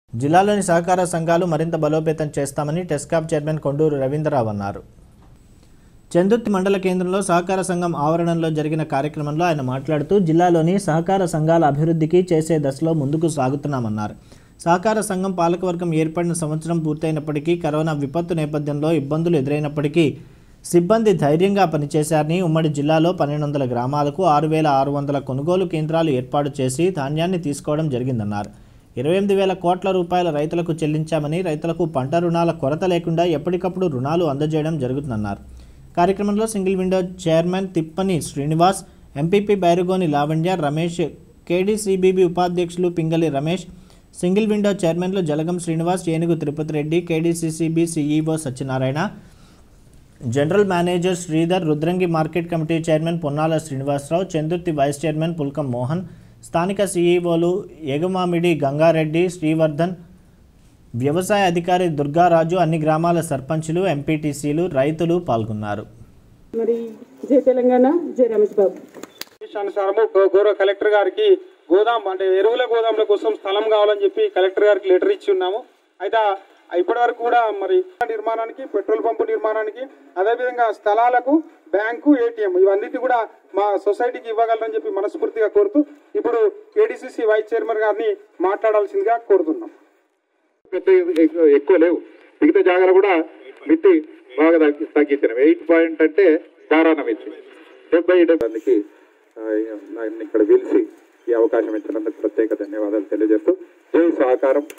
జిల్లాలోని సహకార సంఘాలు మరింత బలోపేతం చేస్తామని టెస్కాప్ చైర్మన్ కొండూరు రవీంద్రరావు అన్నారు చందుర్తి మండల కేంద్రంలో సహకార సంఘం ఆవరణలో జరిగిన కార్యక్రమంలో ఆయన మాట్లాడుతూ జిల్లాలోని సహకార సంఘాల అభివృద్ధికి చేసే దశలో ముందుకు సాగుతున్నామన్నారు సహకార సంఘం పాలకవర్గం ఏర్పడిన సంవత్సరం పూర్తయినప్పటికీ కరోనా విపత్తు నేపథ్యంలో ఇబ్బందులు ఎదురైనప్పటికీ సిబ్బంది ధైర్యంగా పనిచేశారని ఉమ్మడి జిల్లాలో పన్నెండు వందల గ్రామాలకు ఆరు వేల ఆరు వందల కొనుగోలు కేంద్రాలు ఏర్పాటు చేసి ధాన్యాన్ని తీసుకోవడం జరిగిందన్నారు ఇరవై ఎనిమిది వేల కోట్ల రూపాయల రైతులకు చెల్లించామని రైతులకు పంట రుణాల కొరత లేకుండా ఎప్పటికప్పుడు రుణాలు అందజేయడం జరుగుతుందన్నారు కార్యక్రమంలో single window chairman Tippani Srinivas MPP Bairugoni Lavanya Ramesh KDCBB ఉపాధ్యక్షులు పింగళి రమేష్ సింగిల్ విండో చైర్మన్లు Jalagam Srinivas Enugu Tirupati Reddy KDCCB CEO Satyanarayana general manager Sridhar Rudrangi market committee chairman Ponnala Srinivasarao Chandurthi vice chairman Pulkam Mohan స్థానిక సీఈఓలు ఎగమామిడి గంగారెడ్డి శ్రీవర్ధన్ వ్యవసాయ అధికారి దుర్గారాజు అన్ని గ్రామాల సర్పంచులు ఎంపీటీసీలు రైతులు పాల్గొన్నారు మరి జై తెలంగాణ జై రమేష్ బాబు అనుసారము గౌ- గౌరవ కలెక్టర్ గారికి గోదాం అంటే ఎరువుల గోదాంల కోసం స్థలం కావాలని చెప్పి కలెక్టర్ గారికి లెటర్ ఇచ్చి ఉన్నాము అయితే ఇప్పటి వరకు కూడా మరి నిర్మాణానికి పెట్రోల్ పంపు నిర్మాణానికి అదేవిధంగా స్థలాలకు బ్యాంకు ఏటీఎం ఇవన్నిటి కూడా మా సొసైటీకి ఇవ్వగలరని చెప్పి మనస్ఫూర్తిగా కోరుతూ ఇప్పుడు కేడీసీసీ వైస్ చైర్మన్ గారిని మాట్లాడాల్సిందిగా కోరుతున్నాం పెద్ద ఎక్కువ ఎక్కువ లేవు మిగతా జాగాలు కూడా మిత్తి బాగా తగ్గి తగ్గించినాం ఎయిట్ పాయింట్ అంటే దారాణం ఇచ్చి డెబ్బై డెబ్బైకి నన్ను ఇక్కడ పిలిచి ఈ అవకాశం ఇచ్చినందుకు ప్రత్యేక ధన్యవాదాలు తెలియజేస్తూ జై సహకారం